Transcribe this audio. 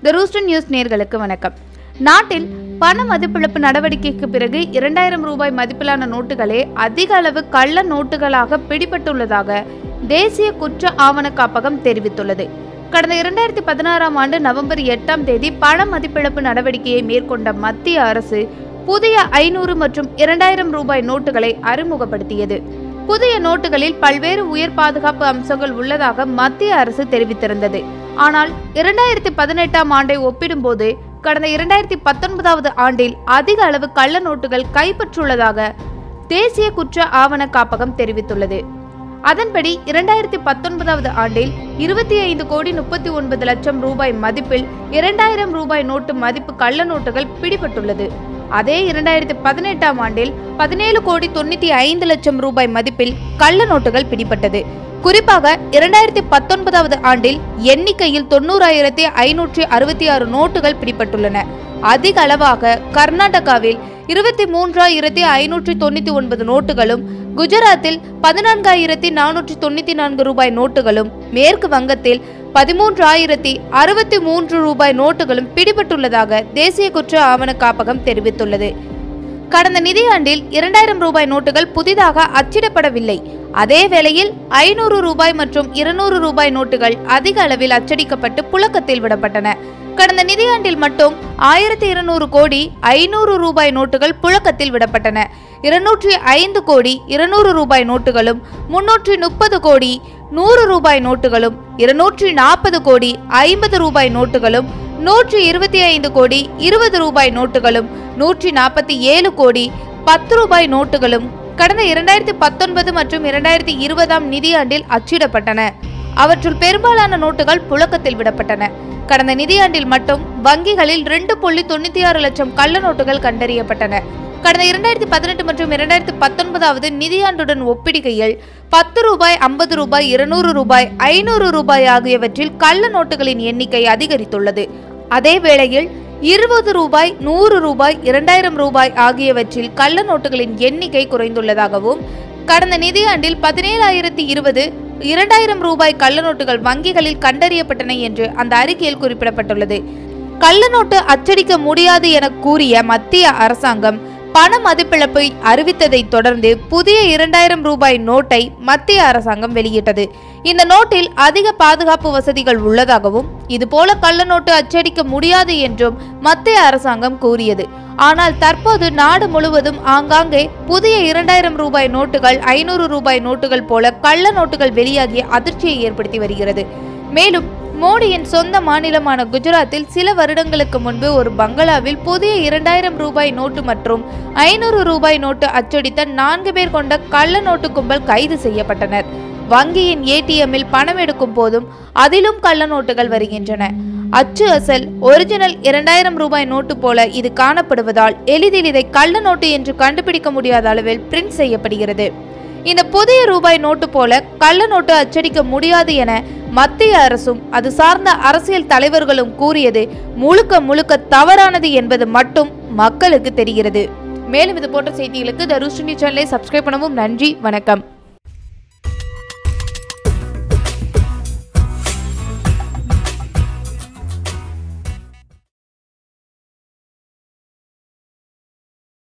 த rooster news நேர்களுக்கு வணக்கம் நாட்டில் பண மதிப்பிழப்பு நடவடிக்கைக்கு பிறகு இரண்டாயிரம் ரூபாய் மதிப்பிலான நோட்டுகளே அதிக அளவு கள்ள நோட்டுகளாக பிடிபட்டுள்ளதாக தேசிய குற்ற ஆவண காப்பகம் தெரிவித்துள்ளது கடந்த இரண்டாயிரத்தி பதினாறாம் ஆண்டு நவம்பர் எட்டாம் தேதி பண மதிப்பிழப்பு நடவடிக்கையை மேற்கொண்ட மத்திய அரசு புதிய ஐநூறு மற்றும் இரண்டாயிரம் ரூபாய் நோட்டுகளை அறிமுகப்படுத்தியது புதிய நோட்டுகளில் பல்வேறு உயர் பாதுகாப்பு அம்சங்கள் உள்ளதாக மத்திய அரசு தெரிவித்திருந்தது ஆனால் இரண்டாயிரத்தி பதினெட்டாம் ஆண்டை ஒப்பிடும்போது கடந்த இரண்டாயிரத்தி பத்தொன்பதாவது ஆண்டில் அதிக அளவு கள்ள நோட்டுகள் கைப்பற்றுள்ளதாக தேசிய குற்ற ஆவண காப்பகம் தெரிவித்துள்ளது அதன்படி இரண்டாயிரத்தி பத்தொன்பதாவது ஆண்டில் இருபத்தி ஐந்து கோடி முப்பத்தி ஒன்பது லட்சம் ரூபாய் மதிப்பில் இரண்டாயிரம் ரூபாய் நோட்டு மதிப்பு கள்ள நோட்டுகள் பிடிபட்டுள்ளது அதே இரண்டாயிரத்தி பதினெட்டாம் ஆண்டில் பதினேழு கோடி தொண்ணூத்தி ஐந்து லட்சம் ரூபாய் மதிப்பில் கள்ள நோட்டுகள் பிடிபட்டது குறிப்பாக இரண்டாயிரத்தி பத்தொன்பதாவது ஆண்டில் எண்ணிக்கையில் தொண்ணூறாயிரத்தி ஐநூற்றி அறுபத்தி ஆறு நோட்டுகள் பிடிபட்டுள்ளன அதிக அளவாக கர்நாடகாவில் இருபத்தி மூன்றாயிரத்தி ஐநூற்றி தொண்ணூத்தி ஒன்பது நோட்டுகளும் குஜராத்தில் பதினான்காயிரத்தி நானூற்றி தொண்ணூத்தி நான்கு ரூபாய் நோட்டுகளும் மேற்கு வங்கத்தில் பதிமூன்றாயிரத்தி அறுபத்தி மூன்று ரூபாய் நோட்டுகளும் பிடிபட்டுள்ளதாக தேசிய குற்ற ஆவண காப்பகம் தெரிவித்துள்ளது கடந்த நிதியாண்டில் இரண்டாயிரம் ரூபாய் நோட்டுகள் புதிதாக அச்சிடப்படவில்லை அதே வேளையில் ஐநூறு ரூபாய் மற்றும் இருநூறு ரூபாய் நோட்டுகள் அதிக அளவில் அச்சடிக்கப்பட்டு புழக்கத்தில் விடப்பட்டன கடந்த நிதியாண்டில் மட்டும் ஆயிரத்தி இருநூறு கோடி ஐநூறு ரூபாய் நோட்டுகள் புழக்கத்தில் விடப்பட்டன இருநூற்றி ஐந்து கோடி இருநூறு ரூபாய் நோட்டுகளும் முன்னூற்றி முப்பது கோடி நூறு ரூபாய் நோட்டுகளும் இருநூற்றி நாற்பது கோடி ஐம்பது ரூபாய் நோட்டுகளும் நூற்றி இருபத்தி ஐந்து கோடி இருபது ரூபாய் நோட்டுகளும் நூற்றி நாற்பத்தி ஏழு கோடி பத்து ரூபாய் நோட்டுகளும் கடந்த இரண்டாயிரத்தி பத்தொன்பது மற்றும் இரண்டாயிரத்தி இருபதாம் நிதியாண்டில் அச்சிடப்பட்டன அவற்றுள் பெரும்பாலான நோட்டுகள் புழக்கத்தில் விடப்பட்டன கடந்த நிதியாண்டில் மட்டும் வங்கிகளில் ரெண்டு புள்ளி தொண்ணூத்தி ஆறு லட்சம் கள்ள நோட்டுகள் கண்டறியப்பட்டன கடந்த இரண்டாயிரத்தி பதினெட்டு மற்றும் இரண்டாயிரத்தி பத்தொன்பதாவது நிதியாண்டுடன் ஒப்பிடுகையில் பத்து ரூபாய் ஐம்பது ரூபாய் இருநூறு ரூபாய் ஐநூறு ரூபாய் ஆகியவற்றில் கள்ள நோட்டுகளின் எண்ணிக்கை அதிகரித்துள்ளது அதே வேளையில் இருபது ரூபாய் நூறு ரூபாய் இரண்டாயிரம் ரூபாய் ஆகியவற்றில் கள்ள நோட்டுகளின் எண்ணிக்கை குறைந்துள்ளதாகவும் கடந்த நிதியாண்டில் பதினேழாயிரத்தி இருபது இரண்டாயிரம் ரூபாய் கள்ள நோட்டுகள் வங்கிகளில் கண்டறியப்பட்டன என்று அந்த அறிக்கையில் குறிப்பிடப்பட்டுள்ளது கள்ள நோட்டு அச்சடிக்க முடியாது என கூறிய மத்திய அரசாங்கம் பண மதிப்பிழப்பை அறிவித்ததை தொடர்ந்து புதிய இரண்டாயிரம் ரூபாய் நோட்டை மத்திய அரசாங்கம் வெளியிட்டது இந்த நோட்டில் அதிக பாதுகாப்பு வசதிகள் உள்ளதாகவும் இதுபோல கள்ள நோட்டு அச்சடிக்க முடியாது என்றும் மத்திய அரசாங்கம் கூறியது ஆனால் தற்போது நாடு முழுவதும் ஆங்காங்கே புதிய இரண்டாயிரம் ரூபாய் நோட்டுகள் ஐநூறு ரூபாய் நோட்டுகள் போல கள்ள நோட்டுகள் வெளியாகி அதிர்ச்சியை ஏற்படுத்தி வருகிறது மேலும் மோடியின் சொந்த மாநிலமான குஜராத்தில் சில வருடங்களுக்கு முன்பு ஒரு பங்களாவில் புதிய இரண்டாயிரம் ரூபாய் நோட்டு மற்றும் ஐநூறு ரூபாய் நோட்டு அச்சடித்த நான்கு பேர் கொண்ட கள்ள நோட்டு கும்பல் கைது செய்யப்பட்டனர் வங்கியின் ஏடிஎம்மில் பணம் எடுக்கும் போதும் அதிலும் கள்ள நோட்டுகள் வருகின்றன அச்சு அசல் ஒரிஜினல் இரண்டாயிரம் ரூபாய் நோட்டு போல இது காணப்படுவதால் எளிதில் இதை கள்ள நோட்டு என்று கண்டுபிடிக்க முடியாத அளவில் பிரிண்ட் செய்யப்படுகிறது இந்த புதிய ரூபாய் நோட்டு போல கள்ள நோட்டு அச்சடிக்க முடியாது என மத்திய அரசும் அது சார்ந்த அரசியல் தலைவர்களும் கூறியது முழுக்க முழுக்க தவறானது என்பது மட்டும் மக்களுக்கு தெரிகிறது மேலும் இது போன்ற செய்திகளுக்கு த ரூஸ்டி சேனலை சப்ஸ்கிரைப் பண்ணவும் நன்றி வணக்கம்